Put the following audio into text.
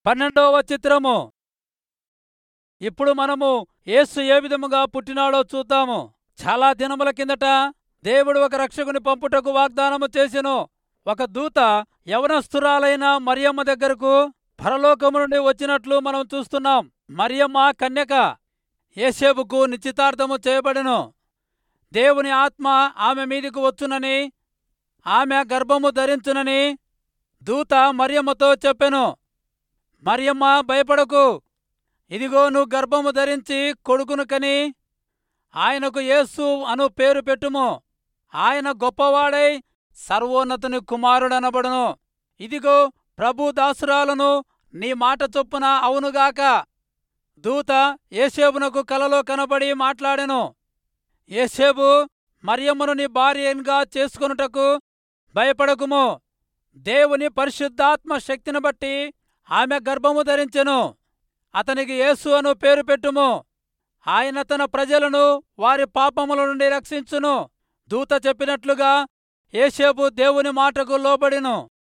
పన్నెండవ చిత్రము ఇప్పుడు మనము యేసు ఏ విధముగా పుట్టినాడో చూద్దాము చాలా దినముల కిందట దేవుడు ఒక రక్షకుని పంపుటకు వాగ్దానము చేసెను ఒక దూత యవనస్తురాలైన మరియమ్మ దగ్గరకు పరలోకము నుండి వచ్చినట్లు మనం చూస్తున్నాం మరియమ్మ కన్యక ఏసేబుకు నిశ్చితార్థము చేయబడెను దేవుని ఆత్మ ఆమె మీదికి వచ్చునని ఆమె గర్భము ధరించునని దూత మరియమ్మతో చెప్పెను మరియమ్మ భయపడకు ఇదిగో నువ్వు గర్భము ధరించి కొడుకును కని ఆయనకు యేసు అను పేరు పెట్టుము ఆయన గొప్పవాడై సర్వోన్నతుని కుమారుడనబడును ఇదిగో ప్రభు దాసురాలను నీ మాట చొప్పున అవునుగాక దూత ఏసేబునకు కలలో కనబడి మాట్లాడెను ఏసేబు మరియమ్మను నీ భార్యగా చేసుకొనుటకు భయపడకుము దేవుని పరిశుద్ధాత్మ శక్తిని బట్టి ఆమె గర్భము ధరించెను అతనికి యేసు అను పేరు పెట్టుము ఆయన తన ప్రజలను వారి పాపముల నుండి రక్షించును దూత చెప్పినట్లుగా ఏసేపు దేవుని మాటకు లోబడిను